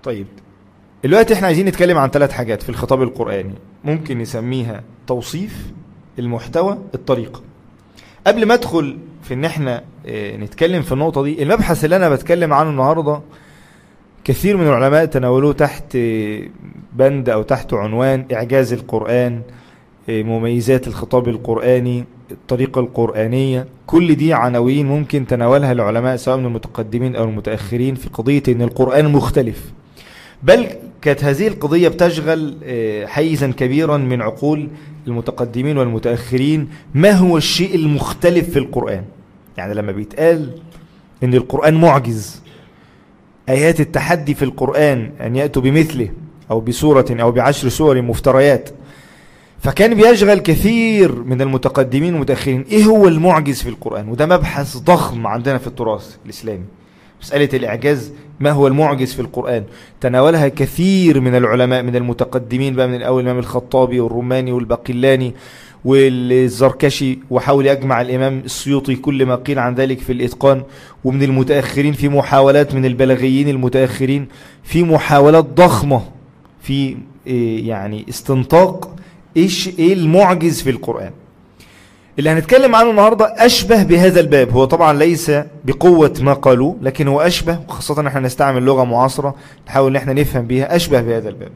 طيب دلوقتي احنا عايزين نتكلم عن ثلاث حاجات في الخطاب القرآني ممكن نسميها توصيف المحتوى الطريقة قبل ما ادخل في ان احنا اه نتكلم في النقطة دي المبحث اللي انا بتكلم عنه النهاردة كثير من العلماء تناولوه تحت بند او تحت عنوان اعجاز القرآن اه مميزات الخطاب القرآني الطريقة القرآنية كل دي عناوين ممكن تناولها العلماء سواء من المتقدمين أو المتأخرين في قضية أن القرآن مختلف بل كانت هذه القضية بتشغل حيزا كبيرا من عقول المتقدمين والمتأخرين ما هو الشيء المختلف في القرآن يعني لما بيتقال أن القرآن معجز آيات التحدي في القرآن أن يأتوا بمثله أو بسورة أو بعشر سور مفتريات فكان بيشغل كثير من المتقدمين والمتأخرين ايه هو المعجز في القرآن وده مبحث ضخم عندنا في التراث الإسلامي مسألة الإعجاز ما هو المعجز في القرآن تناولها كثير من العلماء من المتقدمين بقى من الأول الإمام الخطابي والروماني والباقلاني والزركشي وحاول يجمع الإمام السيوطي كل ما قيل عن ذلك في الإتقان ومن المتأخرين في محاولات من البلاغيين المتأخرين في محاولات ضخمة في يعني استنطاق ايش ايه المعجز في القرآن اللي هنتكلم عنه النهاردة أشبه بهذا الباب هو طبعا ليس بقوة ما قالوه لكن هو أشبه وخاصة احنا نستعمل لغة معاصرة نحاول ان احنا نفهم بيها أشبه بهذا الباب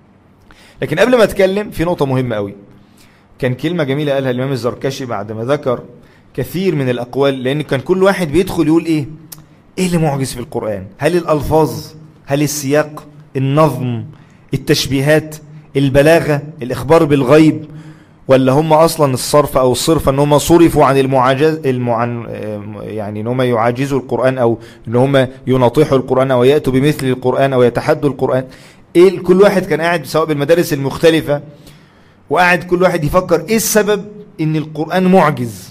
لكن قبل ما أتكلم في نقطة مهمة قوي كان كلمة جميلة قالها الإمام الزركشي بعد ما ذكر كثير من الأقوال لأن كان كل واحد بيدخل يقول إيه إيه اللي معجز في القرآن هل الألفاظ هل السياق النظم التشبيهات البلاغة الإخبار بالغيب ولا هم أصلا الصرف أو الصرف أن هم صرفوا عن المعاجز المعن يعني أن هم يعاجزوا القرآن أو أن هم يناطحوا القرآن أو يأتوا بمثل القرآن أو يتحدوا القرآن إيه كل واحد كان قاعد سواء بالمدارس المختلفة وقاعد كل واحد يفكر إيه السبب أن القرآن معجز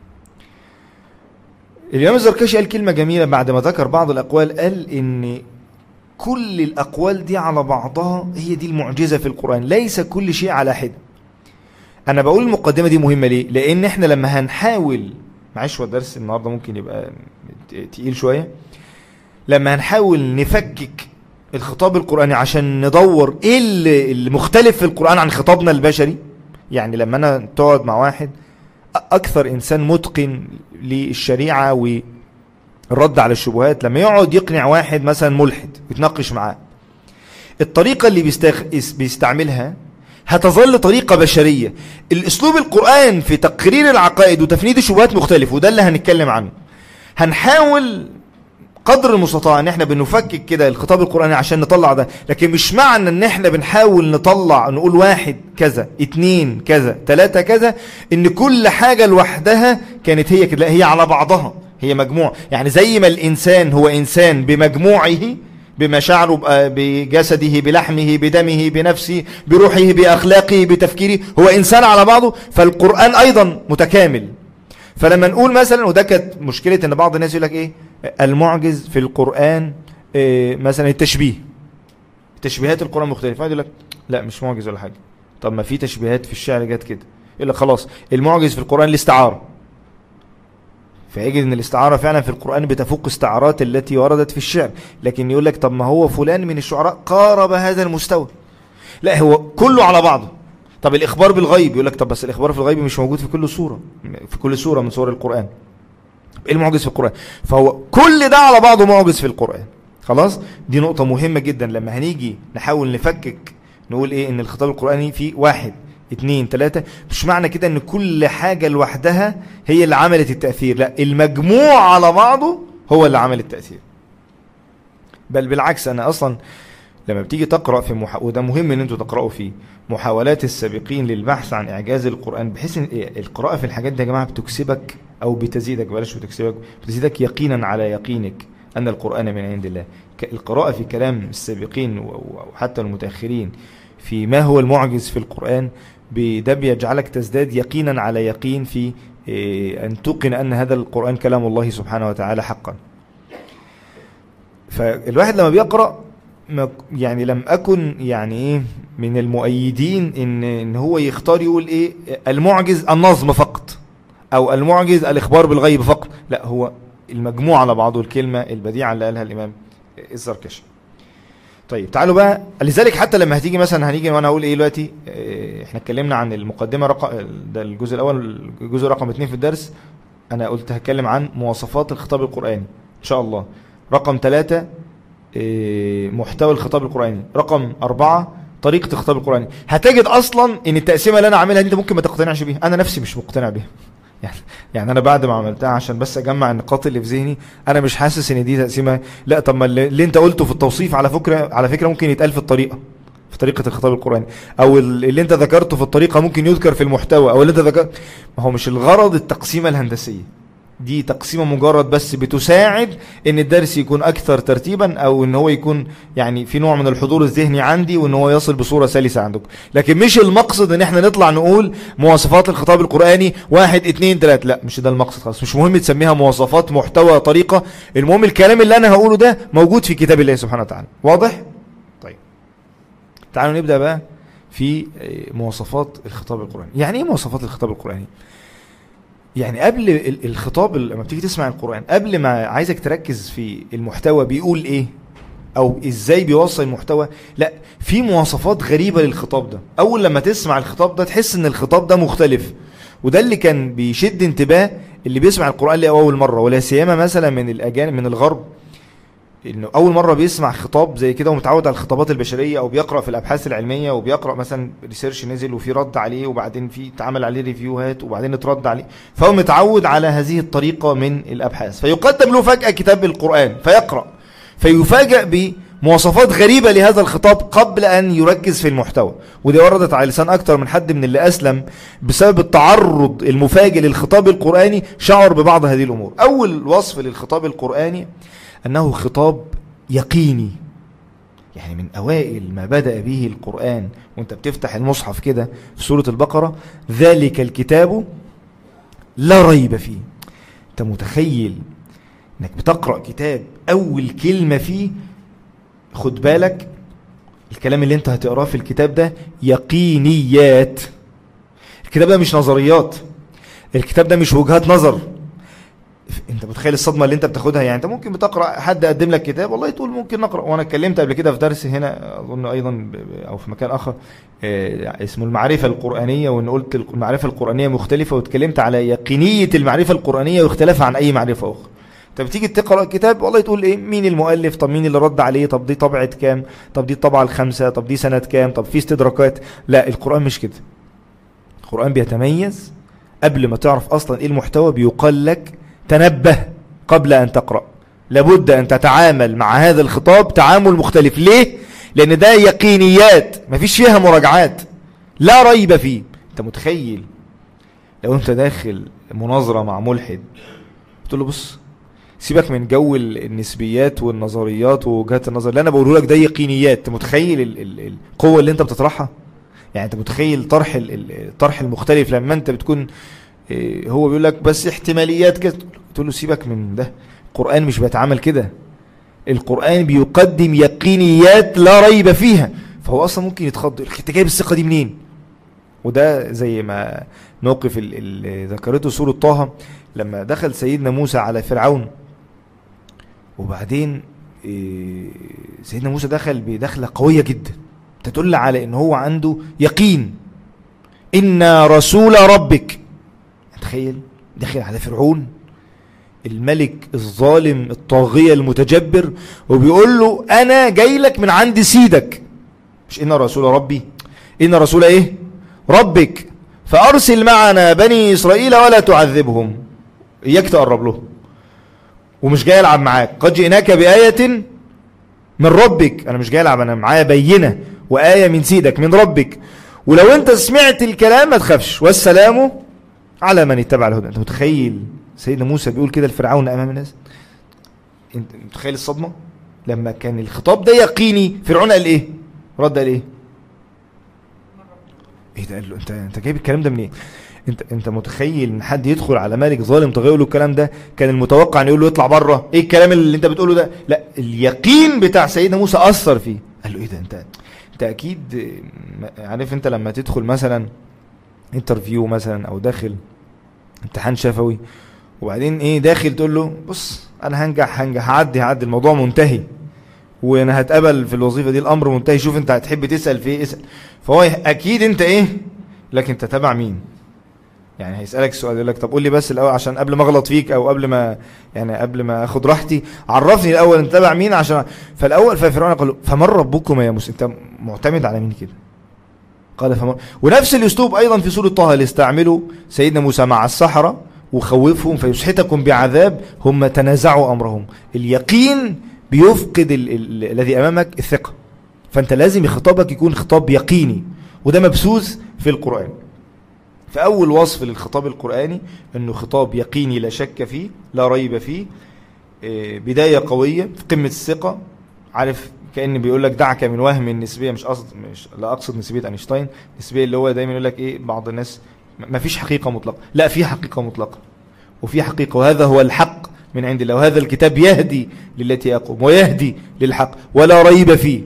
الإمام الزركشي قال كلمة جميلة بعد ما ذكر بعض الأقوال قال إن كل الأقوال دي على بعضها هي دي المعجزة في القرآن ليس كل شيء على حدة أنا بقول المقدمة دي مهمة ليه لأن إحنا لما هنحاول معلش هو الدرس النهاردة ممكن يبقى تقيل شوية لما هنحاول نفكك الخطاب القرآني عشان ندور إيه اللي مختلف في القرآن عن خطابنا البشري يعني لما أنا تقعد مع واحد أكثر إنسان متقن للشريعة و الرد على الشبهات لما يقعد يقنع واحد مثلا ملحد يتناقش معاه الطريقة اللي بيستخ... بيستعملها هتظل طريقة بشرية الاسلوب القرآن في تقرير العقائد وتفنيد الشبهات مختلف وده اللي هنتكلم عنه هنحاول قدر المستطاع ان احنا بنفكك كده الخطاب القرآني عشان نطلع ده لكن مش معنى ان احنا بنحاول نطلع نقول واحد كذا اتنين كذا تلاتة كذا ان كل حاجة لوحدها كانت هي كده هي على بعضها هي مجموع يعني زي ما الإنسان هو إنسان بمجموعه بمشاعره بجسده بلحمه بدمه بنفسه بروحه بأخلاقه بتفكيره هو إنسان على بعضه فالقرآن أيضا متكامل فلما نقول مثلا وده كانت مشكلة ان بعض الناس يقول لك ايه المعجز في القرآن إيه مثلا التشبيه تشبيهات القرآن مختلفة يقول لك لا مش معجز ولا حاجة طب ما في تشبيهات في الشعر جت كده يقول لك خلاص المعجز في القرآن الاستعارة فيجد ان الاستعارة فعلا في القرآن بتفوق استعارات التي وردت في الشعر لكن يقول لك طب ما هو فلان من الشعراء قارب هذا المستوى لا هو كله على بعضه طب الإخبار بالغيب يقول لك طب بس الإخبار في الغيب مش موجود في كل سورة في كل سورة من سور القرآن ايه المعجز في القرآن فهو كل ده على بعضه معجز في القرآن خلاص دي نقطة مهمة جدا لما هنيجي نحاول نفكك نقول ايه ان الخطاب القرآني فيه واحد اتنين تلاتة مش معنى كده ان كل حاجة لوحدها هي اللي عملت التأثير لا المجموع على بعضه هو اللي عمل التأثير بل بالعكس انا اصلا لما بتيجي تقرأ في محا... وده مهم ان انتوا تقرأوا فيه محاولات السابقين للبحث عن اعجاز القرآن بحيث ان القراءة في الحاجات دي يا جماعة بتكسبك او بتزيدك بلاش بتكسبك بتزيدك يقينا على يقينك ان القرآن من عند الله القراءة في كلام السابقين وحتى المتأخرين في ما هو المعجز في القرآن ده بيجعلك تزداد يقينا على يقين في أن توقن أن هذا القرآن كلام الله سبحانه وتعالى حقا فالواحد لما بيقرأ يعني لم أكن يعني إيه من المؤيدين إن, إن هو يختار يقول إيه المعجز النظم فقط أو المعجز الإخبار بالغيب فقط لا هو المجموع على بعضه الكلمة البديعة اللي قالها الإمام الزركشي طيب تعالوا بقى لذلك حتى لما هتيجي مثلا هنيجي وانا اقول ايه دلوقتي إيه، احنا اتكلمنا عن المقدمه رقم ده الجزء الاول الجزء رقم اثنين في الدرس انا قلت هتكلم عن مواصفات الخطاب القراني ان شاء الله رقم ثلاثة إيه، محتوى الخطاب القراني رقم أربعة طريقة الخطاب القراني هتجد أصلا إن التقسيمة اللي أنا عاملها دي أنت ممكن ما تقتنعش بيها أنا نفسي مش مقتنع بيها يعني يعني انا بعد ما عملتها عشان بس اجمع النقاط اللي في ذهني انا مش حاسس ان دي تقسيمه لا طب ما اللي اللي انت قلته في التوصيف على فكره على فكره ممكن يتقال في الطريقه في طريقه الخطاب القراني او ال- اللي انت ذكرته في الطريقه ممكن يذكر في المحتوى او اللي انت ذكرت ما هو مش الغرض التقسيمه الهندسيه دي تقسيمه مجرد بس بتساعد ان الدرس يكون اكثر ترتيبا او ان هو يكون يعني في نوع من الحضور الذهني عندي وان هو يصل بصوره سلسه عندكم لكن مش المقصد ان احنا نطلع نقول مواصفات الخطاب القراني واحد اتنين تلاته لا مش ده المقصد خالص مش مهم تسميها مواصفات محتوى طريقه المهم الكلام اللي انا هقوله ده موجود في كتاب الله سبحانه وتعالى واضح طيب تعالوا نبدا بقى في آه، مواصفات الخطاب القراني يعني ايه مواصفات الخطاب القراني يعني قبل ال- الخطاب ال- لما بتيجي تسمع القرآن قبل ما عايزك تركز في المحتوى بيقول ايه او ازاي بيوصل المحتوى لا في مواصفات غريبة للخطاب ده اول لما تسمع الخطاب ده تحس ان الخطاب ده مختلف وده اللي كان بيشد انتباه اللي بيسمع القرآن لأول مرة ولا سيما مثلا من الأجانب من الغرب انه اول مره بيسمع خطاب زي كده ومتعود على الخطابات البشريه او بيقرا في الابحاث العلميه وبيقرا مثلا ريسيرش نزل وفي رد عليه وبعدين في اتعمل عليه ريفيوهات وبعدين اترد عليه فهو متعود على هذه الطريقه من الابحاث فيقدم له فجاه كتاب القران فيقرا فيفاجأ بمواصفات غريبه لهذا الخطاب قبل ان يركز في المحتوى ودي وردت على لسان اكتر من حد من اللي اسلم بسبب التعرض المفاجئ للخطاب القراني شعر ببعض هذه الامور اول وصف للخطاب القراني أنه خطاب يقيني يعني من أوائل ما بدأ به القرآن وانت بتفتح المصحف كده في سورة البقرة ذلك الكتاب لا ريب فيه انت متخيل انك بتقرأ كتاب أول كلمة فيه خد بالك الكلام اللي انت هتقراه في الكتاب ده يقينيات الكتاب ده مش نظريات الكتاب ده مش وجهات نظر انت متخيل الصدمه اللي انت بتاخدها يعني انت ممكن بتقرا حد قدم لك كتاب والله تقول ممكن نقرا وانا اتكلمت قبل كده في درس هنا اظن ايضا ب- ب- او في مكان اخر آه، اسمه المعرفه القرانيه وان قلت المعرفه القرانيه مختلفه واتكلمت على يقينيه المعرفه القرانيه واختلافها عن اي معرفه اخرى انت بتيجي تقرا الكتاب والله تقول ايه مين المؤلف طب مين اللي رد عليه طب دي طبعه كام طب دي الطبعه الخامسه طب دي سنه كام طب في استدراكات لا القران مش كده القران بيتميز قبل ما تعرف اصلا ايه المحتوى بيقال لك تنبه قبل ان تقرا لابد ان تتعامل مع هذا الخطاب تعامل مختلف ليه لان ده يقينيات مفيش فيها مراجعات لا ريب فيه انت متخيل لو انت داخل مناظره مع ملحد قلت له بص سيبك من جو ال- النسبيات والنظريات ووجهات النظر اللي انا بقوله لك ده يقينيات انت متخيل ال- ال- القوه اللي انت بتطرحها يعني انت متخيل طرح ال- ال- الطرح المختلف لما انت بتكون إيه، هو بيقول لك بس احتماليات كده تقول له سيبك من ده القرآن مش بيتعامل كده القرآن بيقدم يقينيات لا ريب فيها فهو أصلا ممكن يتخض يقول لك انت جايب الثقة دي منين وده زي ما موقف ال- اللي ذكرته سورة طه لما دخل سيدنا موسى على فرعون وبعدين إيه، سيدنا موسى دخل بدخلة قوية جدا تدل على ان هو عنده يقين إنا رسول ربك تخيل داخل على فرعون الملك الظالم الطاغية المتجبر وبيقول له أنا جاي لك من عند سيدك مش إن رسول ربي إن رسول إيه ربك فأرسل معنا بني إسرائيل ولا تعذبهم إياك تقرب له ومش جاي ألعب معاك قد جئناك بآية من ربك أنا مش جاي ألعب أنا معايا بينة وآية من سيدك من ربك ولو أنت سمعت الكلام ما تخافش والسلام على من اتبع الهدى أنت متخيل سيدنا موسى بيقول كده لفرعون أمام الناس أنت متخيل الصدمة لما كان الخطاب ده يقيني فرعون قال إيه رد قال إيه ايه ده قال له انت انت جايب الكلام ده منين انت انت متخيل ان حد يدخل على ملك ظالم طاغيه يقول له الكلام ده كان المتوقع ان يقول له اطلع بره ايه الكلام اللي انت بتقوله ده لا اليقين بتاع سيدنا موسى اثر فيه قال له ايه ده انت انت اكيد م- عارف انت لما تدخل مثلا انترفيو مثلا او داخل امتحان شفوي وبعدين ايه داخل تقول له بص انا هنجح هنجح هعدي هعدي الموضوع منتهي وانا هتقبل في الوظيفه دي الامر منتهي شوف انت هتحب تسال في ايه اسال فهو اكيد انت ايه لكن انت تابع مين يعني هيسالك السؤال يقول لك طب قول لي بس الاول عشان قبل ما اغلط فيك او قبل ما يعني قبل ما اخد راحتي عرفني الاول انت تابع مين عشان فالاول ففرعون قال له فمن ربكم يا موسى انت معتمد على مين كده قال فمن ونفس الاسلوب ايضا في سوره طه اللي استعمله سيدنا موسى مع السحره وخوفهم فيسحتكم بعذاب هم تنازعوا امرهم اليقين بيفقد ال- ال- الذي امامك الثقه فانت لازم خطابك يكون خطاب يقيني وده مبثوث في القران فاول وصف للخطاب القراني انه خطاب يقيني لا شك فيه لا ريب فيه إيه، بدايه قويه في قمه الثقه عارف كان بيقول لك دعك من وهم النسبيه مش قصد مش لا اقصد نسبيه اينشتاين النسبيه اللي هو دايما يقول لك ايه بعض الناس ما فيش حقيقه مطلقه لا في حقيقه مطلقه وفي حقيقه وهذا هو الحق من عند الله وهذا الكتاب يهدي للتي يقوم ويهدي للحق ولا ريب فيه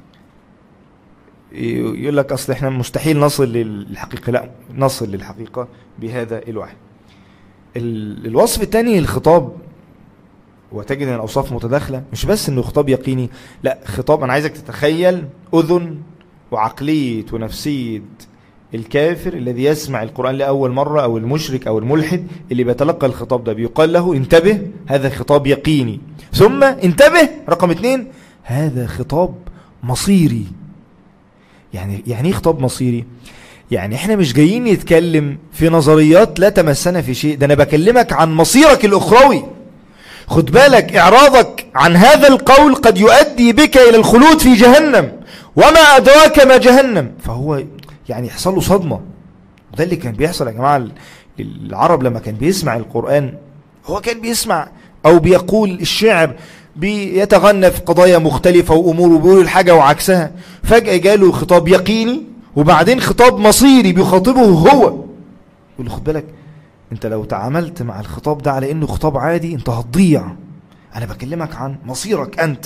يقول لك اصل احنا مستحيل نصل للحقيقه لا نصل للحقيقه بهذا الوحي ال- الوصف الثاني للخطاب وتجد ان الاوصاف متداخله مش بس انه خطاب يقيني لا خطاب انا عايزك تتخيل اذن وعقليه ونفسيه الكافر الذي يسمع القران لاول مره او المشرك او الملحد اللي بيتلقى الخطاب ده بيقال له انتبه هذا خطاب يقيني ثم انتبه رقم اثنين هذا خطاب مصيري يعني يعني ايه خطاب مصيري يعني احنا مش جايين نتكلم في نظريات لا تمسنا في شيء ده انا بكلمك عن مصيرك الاخروي خد بالك اعراضك عن هذا القول قد يؤدي بك الى الخلود في جهنم وما ادراك ما جهنم فهو يعني يحصل له صدمه وده اللي كان بيحصل يا جماعه العرب لما كان بيسمع القران هو كان بيسمع او بيقول الشعر بيتغنى في قضايا مختلفة وأمور وبيقول الحاجة وعكسها فجأة جاله خطاب يقيني وبعدين خطاب مصيري بيخاطبه هو يقول له خد بالك انت لو تعاملت مع الخطاب ده على انه خطاب عادي انت هتضيع انا بكلمك عن مصيرك انت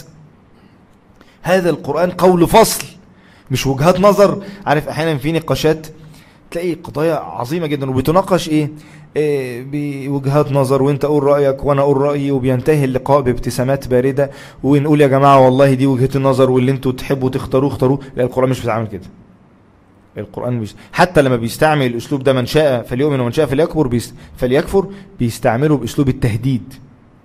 هذا القرآن قول فصل مش وجهات نظر عارف احيانا في نقاشات تلاقي قضايا عظيمة جدا وبتناقش ايه, إيه بوجهات نظر وانت قول رأيك وانا اقول رأيي وبينتهي اللقاء بابتسامات باردة ونقول يا جماعة والله دي وجهة النظر واللي انتوا تحبوا تختاروه اختاروه لا القرآن مش بيتعامل كده القرآن مش حتى لما بيستعمل الاسلوب ده من شاء فليؤمن ومن شاء فليكفر بيست... فليكفر بيستعمله باسلوب التهديد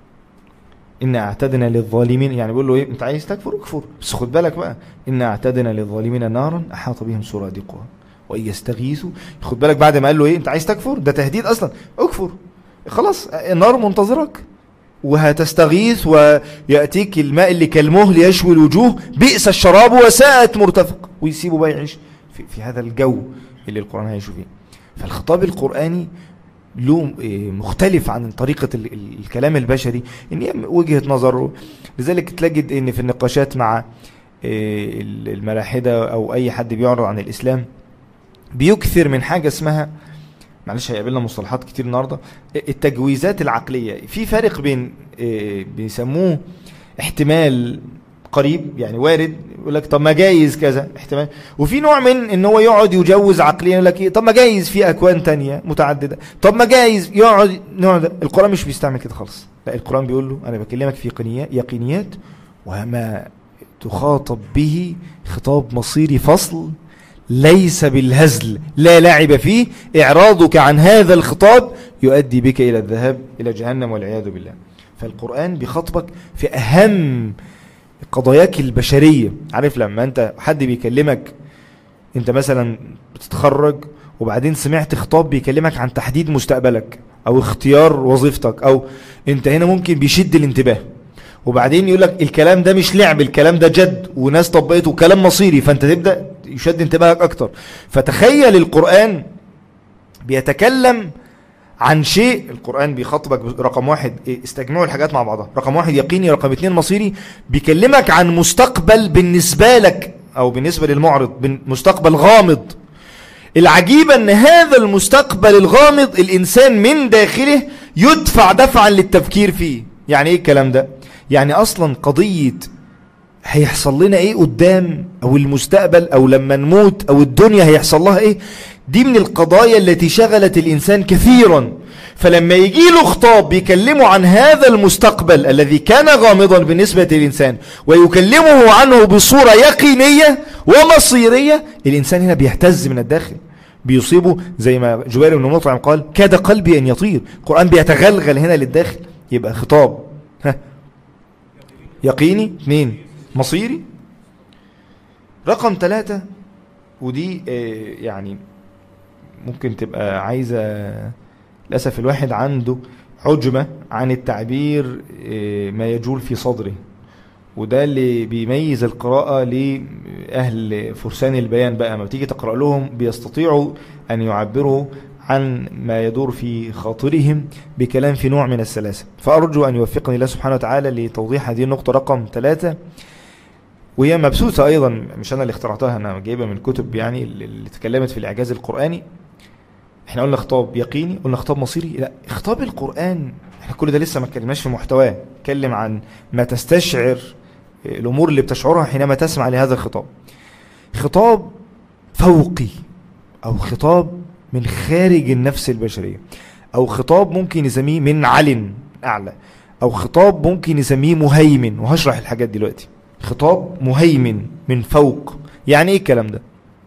إن اعتدنا للظالمين يعني بيقول له ايه انت عايز تكفر اكفر بس خد بالك بقى إن اعتدنا للظالمين نارا احاط بهم سرادقها وان يستغيثوا خد بالك بعد ما قال له ايه انت عايز تكفر ده تهديد اصلا اكفر خلاص النار منتظرك وهتستغيث وياتيك الماء اللي كالمهل يشوي الوجوه بئس الشراب وساءت مرتفق ويسيبه بقى يعيش في, في هذا الجو اللي القران هيعيشوا فيه فالخطاب القراني له مختلف عن طريقة الكلام البشري ان هي وجهة نظر لذلك تجد ان في النقاشات مع الملاحدة او اي حد بيعرض عن الاسلام بيكثر من حاجة اسمها معلش هيقابلنا مصطلحات كتير النهاردة التجويزات العقلية في فرق بين بيسموه احتمال قريب يعني وارد يقول لك طب ما جايز كذا احتمال وفي نوع من ان هو يقعد يجوز عقليا يقول لك ايه طب ما جايز في اكوان تانية متعدده طب ما جايز يقعد نوع ده القران مش بيستعمل كده خالص لا القران بيقول له انا بكلمك في يقينيات وما تخاطب به خطاب مصيري فصل ليس بالهزل لا لعب فيه إعراضك عن هذا الخطاب يؤدي بك إلى الذهاب إلى جهنم والعياذ بالله فالقرآن بيخاطبك في أهم قضاياك البشرية عارف لما أنت حد بيكلمك أنت مثلا بتتخرج وبعدين سمعت خطاب بيكلمك عن تحديد مستقبلك أو اختيار وظيفتك أو أنت هنا ممكن بيشد الانتباه وبعدين يقول لك الكلام ده مش لعب الكلام ده جد وناس طبقته كلام مصيري فانت تبدا يشد انتباهك اكتر فتخيل القران بيتكلم عن شيء القرآن بيخاطبك رقم واحد استجمعوا الحاجات مع بعضها رقم واحد يقيني رقم اتنين مصيري بيكلمك عن مستقبل بالنسبة لك او بالنسبة للمعرض مستقبل غامض العجيب ان هذا المستقبل الغامض الانسان من داخله يدفع دفعا للتفكير فيه يعني ايه الكلام ده يعني اصلا قضية هيحصل لنا ايه قدام او المستقبل او لما نموت او الدنيا هيحصل لها ايه دي من القضايا التي شغلت الانسان كثيرا فلما يجي له خطاب بيكلمه عن هذا المستقبل الذي كان غامضا بالنسبة للإنسان ويكلمه عنه بصورة يقينية ومصيرية الإنسان هنا بيهتز من الداخل بيصيبه زي ما جبير بن مطعم قال كاد قلبي أن يطير القرآن بيتغلغل هنا للداخل يبقى خطاب ها يقيني اثنين مصيري رقم ثلاثة ودي آه، يعني ممكن تبقى عايزة للأسف الواحد عنده عجمة عن التعبير آه، ما يجول في صدره وده اللي بيميز القراءة لأهل فرسان البيان بقى ما بتيجي تقرأ لهم بيستطيعوا أن يعبروا عن ما يدور في خاطرهم بكلام في نوع من السلاسة فأرجو أن يوفقني الله سبحانه وتعالى لتوضيح هذه النقطة رقم ثلاثة وهي مبسوطة أيضا مش أنا اللي اخترعتها أنا جايبها من الكتب يعني اللي تكلمت في الإعجاز القرآني احنا قلنا خطاب يقيني قلنا خطاب مصيري لا خطاب القرآن احنا كل ده لسه ما اتكلمناش في محتواه اتكلم عن ما تستشعر الأمور اللي بتشعرها حينما تسمع لهذا الخطاب خطاب فوقي أو خطاب من خارج النفس البشرية أو خطاب ممكن نسميه من علن أعلى أو خطاب ممكن نسميه مهيمن وهشرح الحاجات دلوقتي خطاب مهيمن من فوق يعني ايه الكلام ده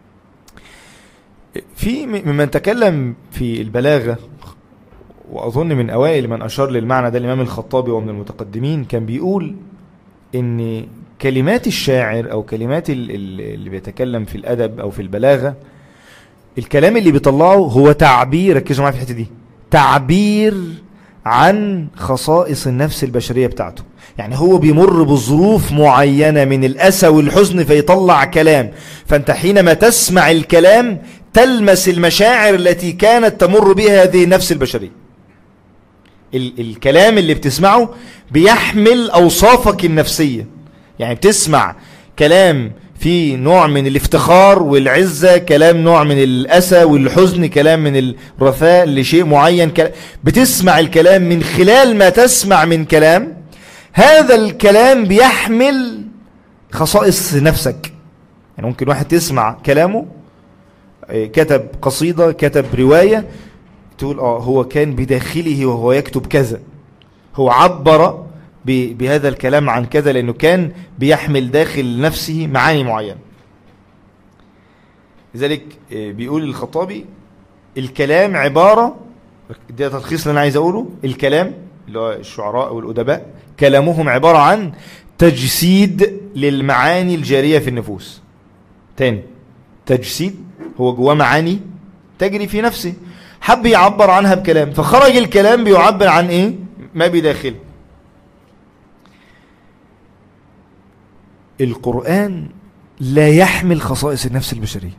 في ممن تكلم في البلاغة وأظن من أوائل من أشار للمعنى ده الإمام الخطابي ومن المتقدمين كان بيقول إن كلمات الشاعر أو كلمات اللي بيتكلم في الأدب أو في البلاغة الكلام اللي بيطلعه هو تعبير ركزوا معايا في الحتة دي تعبير عن خصائص النفس البشرية بتاعته يعني هو بيمر بظروف معينة من الأسى والحزن فيطلع كلام فأنت حينما تسمع الكلام تلمس المشاعر التي كانت تمر بها هذه النفس البشرية ال الكلام اللي بتسمعه بيحمل أوصافك النفسية يعني بتسمع كلام في نوع من الافتخار والعزة كلام نوع من الأسى والحزن كلام من الرثاء لشيء معين بتسمع الكلام من خلال ما تسمع من كلام هذا الكلام بيحمل خصائص نفسك يعني ممكن واحد تسمع كلامه آه، كتب قصيدة كتب رواية تقول اه هو كان بداخله وهو يكتب كذا هو عبر بهذا الكلام عن كذا لأنه كان بيحمل داخل نفسه معاني معينة لذلك آه، بيقول الخطابي الكلام عبارة ده تلخيص اللي أنا عايز أقوله الكلام اللي هو الشعراء والأدباء كلامهم عبارة عن تجسيد للمعاني الجارية في النفوس تاني تجسيد هو جواه معاني تجري في نفسه حب يعبر عنها بكلام فخرج الكلام بيعبر عن ايه ما بداخله القرآن لا يحمل خصائص النفس البشرية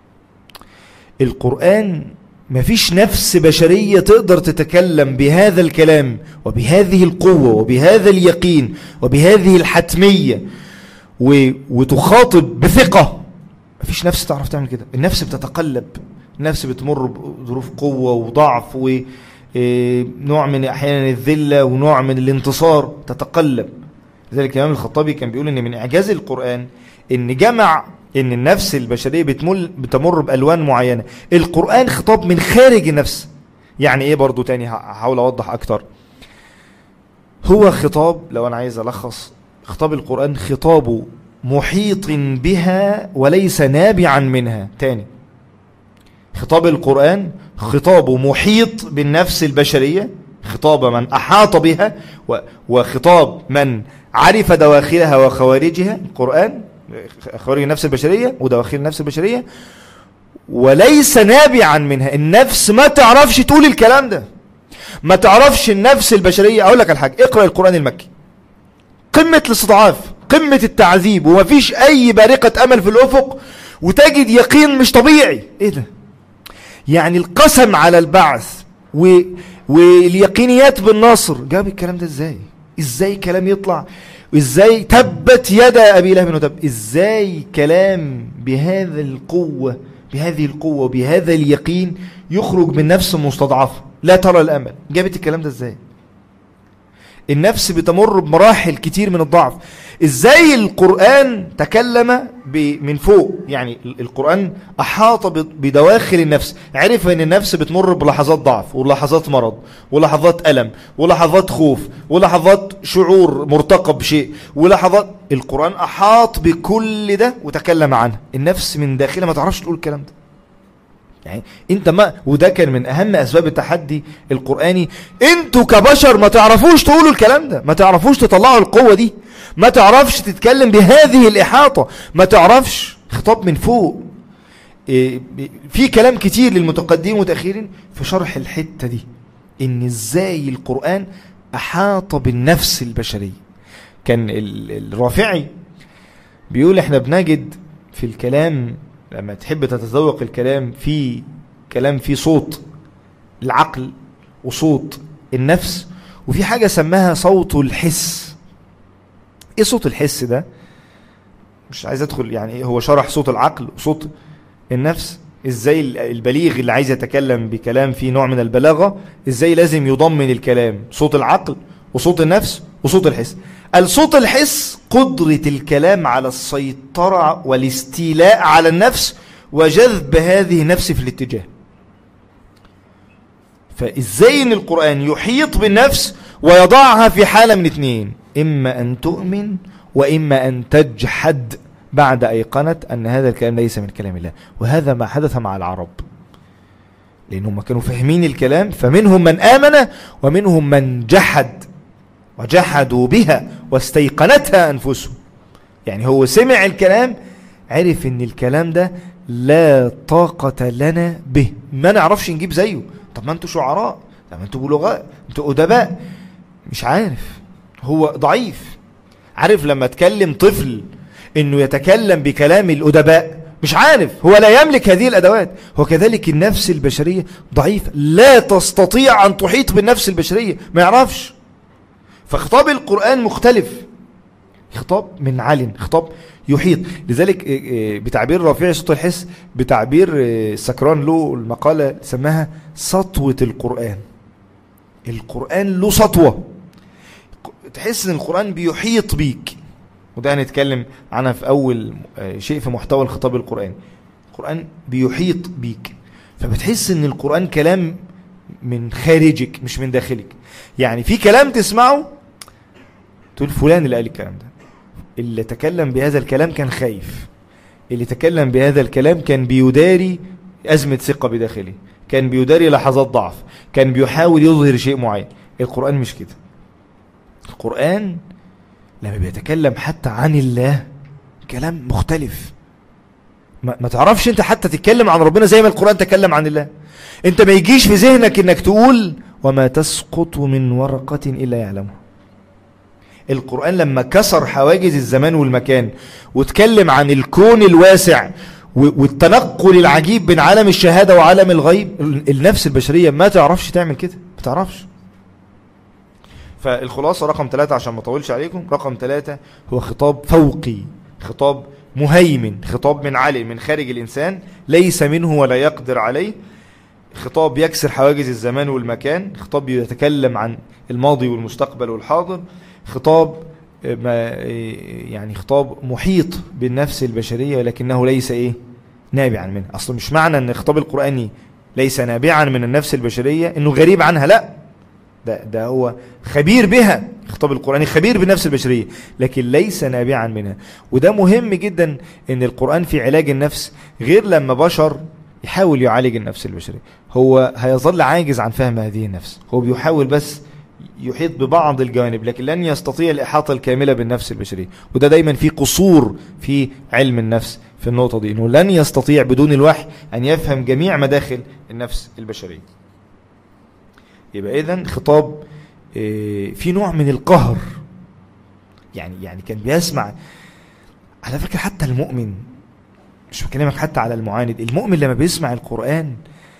القرآن مفيش نفس بشرية تقدر تتكلم بهذا الكلام وبهذه القوة وبهذا اليقين وبهذه الحتمية وتخاطب بثقة مفيش نفس تعرف تعمل كده النفس بتتقلب النفس بتمر بظروف قوة وضعف ونوع من أحيانا الذلة ونوع من الانتصار تتقلب لذلك الإمام الخطابي كان بيقول إن من إعجاز القرآن إن جمع إن النفس البشرية بتمل بتمر بألوان معينة القرآن خطاب من خارج النفس يعني إيه برضو تاني هحاول أوضح أكتر هو خطاب لو أنا عايز ألخص خطاب القرآن خطاب محيط بها وليس نابعا منها تاني خطاب القرآن خطاب محيط بالنفس البشرية خطاب من أحاط بها وخطاب من عرف دواخلها وخوارجها القرآن خوارج النفس البشرية ودواخل النفس البشرية وليس نابعا منها النفس ما تعرفش تقول الكلام ده ما تعرفش النفس البشرية أقول لك الحاجة اقرأ القرآن المكي قمة الاستضعاف قمة التعذيب وما فيش أي بارقة أمل في الأفق وتجد يقين مش طبيعي إيه ده يعني القسم على البعث و... واليقينيات بالنصر جاب الكلام ده ازاي ازاي كلام يطلع ازاي تبت يد ابي لهب وتب ازاي كلام بهذا القوة بهذه القوة وبهذا اليقين يخرج من نفس مستضعفة لا ترى الامل جابت الكلام ده ازاي النفس بتمر بمراحل كتير من الضعف ازاي القرآن تكلم من فوق يعني القرآن احاط بدواخل النفس عرف ان النفس بتمر بلحظات ضعف ولحظات مرض ولحظات ألم ولحظات خوف ولحظات شعور مرتقب بشيء ولحظات القرآن احاط بكل ده وتكلم عنه النفس من داخلها ما تعرفش تقول الكلام ده يعني انت ما وده كان من اهم اسباب التحدي القرآني انتوا كبشر ما تعرفوش تقولوا الكلام ده ما تعرفوش تطلعوا القوة دي ما تعرفش تتكلم بهذه الإحاطة ما تعرفش خطاب من فوق إيه، في كلام كتير للمتقدمين والمتأخرين في شرح الحتة دي ان ازاي القرآن احاط بالنفس البشرية كان الرافعي بيقول احنا بنجد في الكلام لما تحب تتذوق الكلام في كلام فيه صوت العقل وصوت النفس وفي حاجة سماها صوت الحس ايه صوت الحس ده مش عايز ادخل يعني هو شرح صوت العقل وصوت النفس ازاي البليغ اللي عايز يتكلم بكلام فيه نوع من البلاغة ازاي لازم يضمن الكلام صوت العقل وصوت النفس وصوت الحس الصوت الحس قدرة الكلام على السيطرة والاستيلاء على النفس وجذب هذه النفس في الاتجاه فازاي ان القرآن يحيط بالنفس ويضعها في حالة من اثنين اما ان تؤمن واما ان تجحد بعد ايقنت ان هذا الكلام ليس من كلام الله وهذا ما حدث مع العرب لانهم كانوا فاهمين الكلام فمنهم من امن ومنهم من جحد وجحدوا بها واستيقنتها أنفسهم يعني هو سمع الكلام عرف ان الكلام ده لا طاقة لنا به ما نعرفش نجيب زيه طب ما انتوا شعراء طب ما انتوا بلغاء انتوا أدباء مش عارف هو ضعيف عارف لما تكلم طفل انه يتكلم بكلام الأدباء مش عارف هو لا يملك هذه الأدوات وكذلك النفس البشرية ضعيفة لا تستطيع أن تحيط بالنفس البشرية ما يعرفش فخطاب القرآن مختلف خطاب من عال خطاب يحيط لذلك آه، آه، بتعبير رفيع صوت الحس بتعبير آه، سكران له المقالة سماها سطوة القرآن القرآن له سطوة تحس ان القرآن بيحيط بيك وده هنتكلم عنها في أول شيء في محتوى الخطاب القرآني القرآن بيحيط بيك فبتحس ان القرآن كلام من خارجك مش من داخلك يعني في كلام تسمعه تقول فلان اللي قال الكلام ده اللي تكلم بهذا الكلام كان خايف اللي تكلم بهذا الكلام كان بيداري أزمة ثقة بداخله كان بيداري لحظات ضعف كان بيحاول يظهر شيء معين القرآن مش كده القرآن لما بيتكلم حتى عن الله كلام مختلف ما, ما تعرفش انت حتى تتكلم عن ربنا زي ما القرآن تكلم عن الله انت ما يجيش في ذهنك انك تقول وما تسقط من ورقة إلا يعلمها القرآن لما كسر حواجز الزمان والمكان واتكلم عن الكون الواسع والتنقل العجيب بين عالم الشهادة وعالم الغيب النفس البشرية ما تعرفش تعمل كده ما تعرفش فالخلاصة رقم ثلاثة عشان ما اطولش عليكم رقم ثلاثة هو خطاب فوقي خطاب مهيمن خطاب من علي من خارج الإنسان ليس منه ولا يقدر عليه خطاب يكسر حواجز الزمان والمكان خطاب يتكلم عن الماضي والمستقبل والحاضر خطاب آه، ما آه، يعني خطاب محيط بالنفس البشرية لكنه ليس ايه نابعا منها اصلا مش معنى ان الخطاب القرآني ليس نابعا من النفس البشرية انه غريب عنها لا ده, ده هو خبير بها الخطاب القرآني خبير بالنفس البشرية لكن ليس نابعا منها وده مهم جدا ان القرآن في علاج النفس غير لما بشر يحاول يعالج النفس البشرية هو هيظل عاجز عن فهم هذه النفس هو بيحاول بس يحيط ببعض الجوانب لكن لن يستطيع الإحاطة الكاملة بالنفس البشرية وده دايما في قصور في علم النفس في النقطة دي إنه لن يستطيع بدون الوحي أن يفهم جميع مداخل النفس البشرية يبقى إذن خطاب آه، في نوع من القهر يعني يعني كان بيسمع على فكرة حتى المؤمن مش بكلمك حتى على المعاند المؤمن لما بيسمع القرآن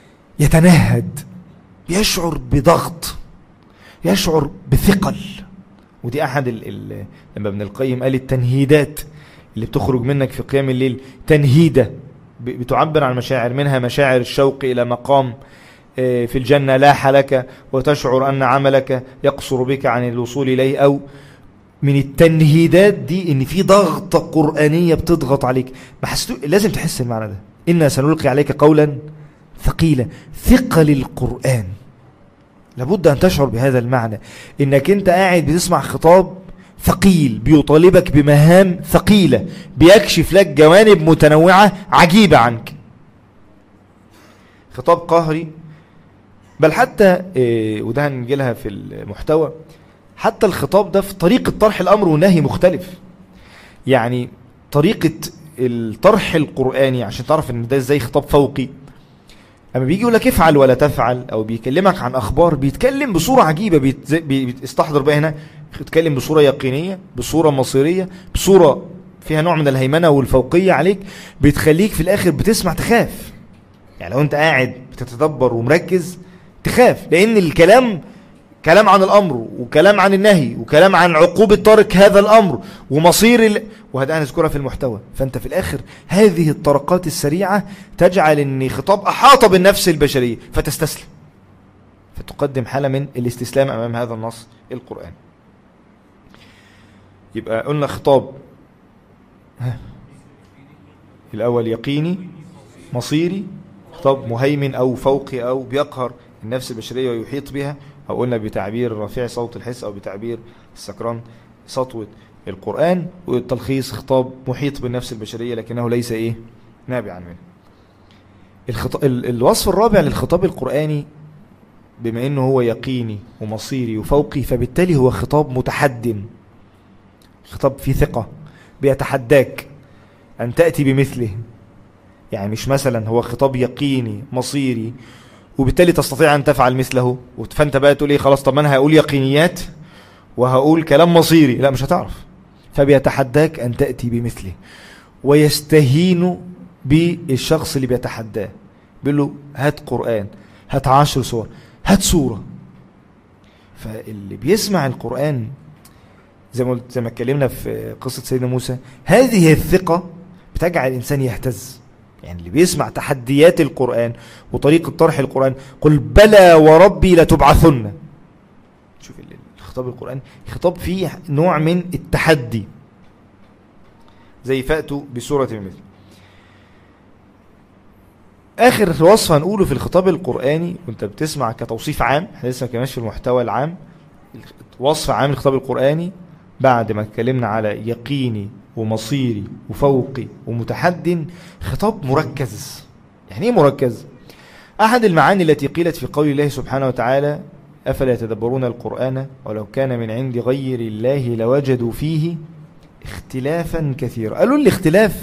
يتنهد يشعر بضغط يشعر بثقل ودي أحد ال ال لما ابن القيم قال التنهيدات اللي بتخرج منك في قيام الليل تنهيدة بتعبر عن مشاعر منها مشاعر الشوق إلى مقام آه، في الجنة لاح لك وتشعر أن عملك يقصر بك عن الوصول إليه أو من التنهيدات دي ان في ضغطة قرآنية بتضغط عليك ما حسيتو لازم تحس المعنى ده إنا سنلقي عليك قولا ثقيلا ثقل القرآن لابد أن تشعر بهذا المعنى إنك أنت قاعد بتسمع خطاب ثقيل بيطالبك بمهام ثقيلة بيكشف لك جوانب متنوعة عجيبة عنك خطاب قهري بل حتى إيه، وده هنجيلها في المحتوى حتى الخطاب ده في طريقة طرح الأمر والنهي مختلف يعني طريقة الطرح القرآني عشان تعرف ان ده ازاي خطاب فوقي اما بيجي يقول لك افعل ولا تفعل او بيكلمك عن اخبار بيتكلم بصورة عجيبة بيتز- بي- بيستحضر بقى هنا بيتكلم بصورة يقينية بصورة مصيرية بصورة فيها نوع من الهيمنة والفوقية عليك بتخليك في الاخر بتسمع تخاف يعني لو انت قاعد بتتدبر ومركز تخاف لان الكلام كلام عن الامر وكلام عن النهي وكلام عن عقوبة ترك هذا الامر ومصير ال... وهذا هنذكرها في المحتوى فانت في الاخر هذه الطرقات السريعة تجعل ان خطاب احاط بالنفس البشرية فتستسلم فتقدم حالة من الاستسلام امام هذا النص القرآن يبقى قلنا خطاب ها. الاول يقيني مصيري خطاب مهيمن او فوقي او بيقهر النفس البشرية ويحيط بها او قلنا بتعبير رفيع صوت الحس او بتعبير السكران سطوة القرآن والتلخيص خطاب محيط بالنفس البشرية لكنه ليس ايه نابعا منه الخط... ال... الوصف الرابع للخطاب القرآني بما انه هو يقيني ومصيري وفوقي فبالتالي هو خطاب متحد خطاب فيه ثقة بيتحداك ان تأتي بمثله يعني مش مثلا هو خطاب يقيني مصيري وبالتالي تستطيع ان تفعل مثله فانت بقى تقول ايه خلاص طب ما انا هقول يقينيات وهقول كلام مصيري لا مش هتعرف فبيتحداك ان تأتي بمثله ويستهين بالشخص اللي بيتحداه بيقول له هات قرآن هات عشر سور هات سورة فاللي بيسمع القرآن زي ما قلت زي ما اتكلمنا في قصة سيدنا موسى هذه الثقة بتجعل الإنسان يهتز يعني اللي بيسمع تحديات القرآن وطريقة طرح القرآن قل بلى وربي لتبعثن شوف الخطاب القرآن خطاب فيه نوع من التحدي زي فأتوا بسورة المثل آخر وصف هنقوله في الخطاب القرآني وانت بتسمع كتوصيف عام احنا لسه ما كناش في المحتوى العام وصف عام الخطاب القرآني بعد ما اتكلمنا على يقيني ومصيري وفوقي ومتحد خطاب مركز يعني ايه مركز أحد المعاني التي قيلت في قول الله سبحانه وتعالى أفلا يتدبرون القرآن ولو كان من عند غير الله لوجدوا فيه اختلافا كثيرا قالوا الاختلاف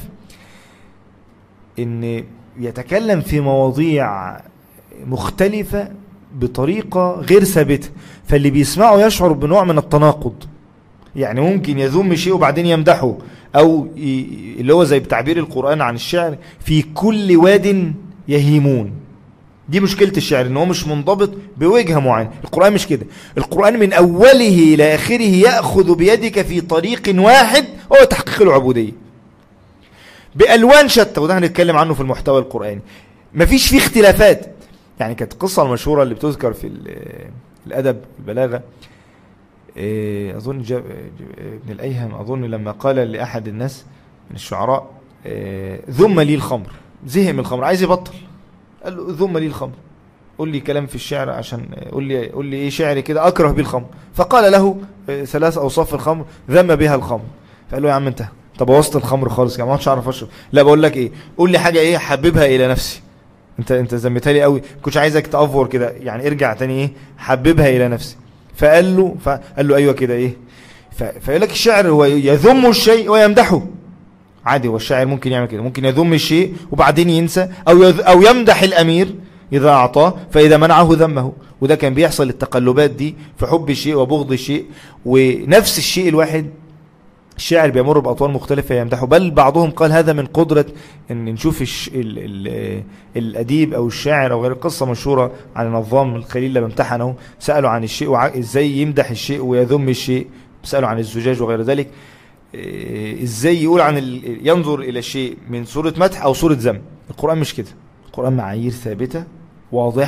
ان يتكلم في مواضيع مختلفة بطريقة غير ثابتة فاللي بيسمعه يشعر بنوع من التناقض يعني ممكن يذم شيء وبعدين يمدحه او ي- اللي هو زي بتعبير القرآن عن الشعر في كل واد يهيمون دي مشكلة الشعر ان هو مش منضبط بوجهة معينة القرآن مش كده القرآن من اوله الى اخره يأخذ بيدك في طريق واحد هو تحقيق العبودية بألوان شتى وده هنتكلم عنه في المحتوى القرآني مفيش فيه اختلافات يعني كانت القصة المشهورة اللي بتذكر في ال- الأدب البلاغة إيه، أظن جاب ابن الأيهم أظن لما قال لأحد الناس من الشعراء إيه، ذم لي الخمر زهق من الخمر عايز يبطل قال له ذم لي الخمر قول لي كلام في الشعر عشان قول لي قول لي ايه شعر كده اكره به الخمر فقال له إيه، ثلاث اوصاف الخمر ذم بها الخمر فقال له يا عم انت طب بوظت الخمر خالص يا ما عادش اعرف اشرب لا بقول لك ايه قول لي حاجه ايه حببها الى نفسي انت انت ذمتها لي قوي كنتش عايزك تافور كده يعني ارجع تاني ايه حببها الى نفسي فقال له فقال له ايوه كده ايه ف- فيقول لك الشعر هو يذم الشيء ويمدحه عادي هو الشاعر ممكن يعمل كده ممكن يذم الشيء وبعدين ينسى او يذ او يمدح الامير اذا اعطاه فاذا منعه ذمه وده كان بيحصل التقلبات دي في حب الشيء وبغض الشيء ونفس الشيء الواحد الشاعر بيمر بأطوار مختلفة يمدحه بل بعضهم قال هذا من قدرة ان نشوف الش... ال... ال... الأديب أو الشاعر أو غير القصة مشهورة عن نظام الخليل لما امتحنه سألوا عن الشيء وع... ازاي يمدح الشيء ويذم الشيء سألوا عن الزجاج وغير ذلك إيه، ازاي يقول عن ال... ينظر إلى الشيء من صورة مدح أو صورة ذم القرآن مش كده القرآن معايير ثابتة واضحة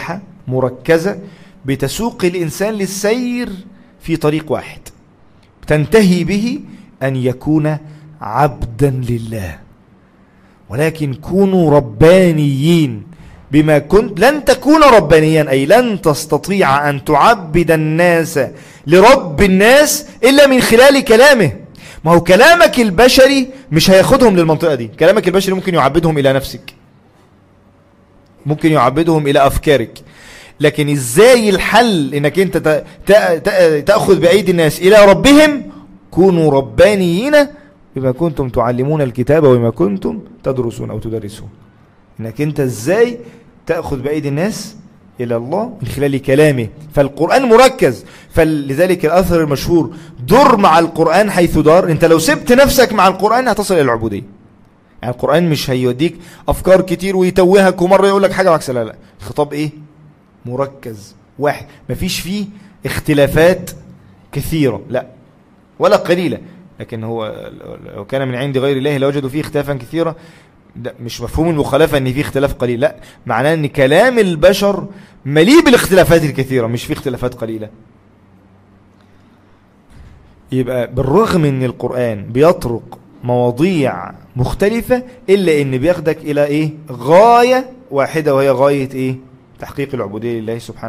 مركزة بتسوق الإنسان للسير في طريق واحد تنتهي به أن يكون عبدا لله ولكن كونوا ربانيين بما كنت لن تكون ربانيا أي لن تستطيع أن تعبد الناس لرب الناس إلا من خلال كلامه ما هو كلامك البشري مش هياخدهم للمنطقة دي كلامك البشري ممكن يعبدهم إلى نفسك ممكن يعبدهم إلى أفكارك لكن إزاي الحل إنك أنت تأخذ بأيدي الناس إلى ربهم كونوا ربانيين بما كنتم تعلمون الكتاب وبما كنتم تدرسون أو تدرسون إنك أنت إزاي تأخذ بأيدي الناس إلى الله من خلال كلامه فالقرآن مركز فلذلك الأثر المشهور در مع القرآن حيث دار أنت لو سبت نفسك مع القرآن هتصل إلى العبودية يعني القرآن مش هيوديك أفكار كتير ويتوهك ومرة يقول لك حاجة وعكس لا لا الخطاب إيه مركز واحد مفيش فيه اختلافات كثيرة لا ولا قليلة لكن هو لو كان من عند غير الله لوجدوا فيه اختلافا كثيرا لا مش مفهوم المخالفة ان في اختلاف قليل لا معناه ان كلام البشر مليء بالاختلافات الكثيرة مش في اختلافات قليلة يبقى بالرغم ان القرآن بيطرق مواضيع مختلفة الا ان بياخدك الى ايه غاية واحدة وهي غاية ايه تحقيق العبودية لله سبحانه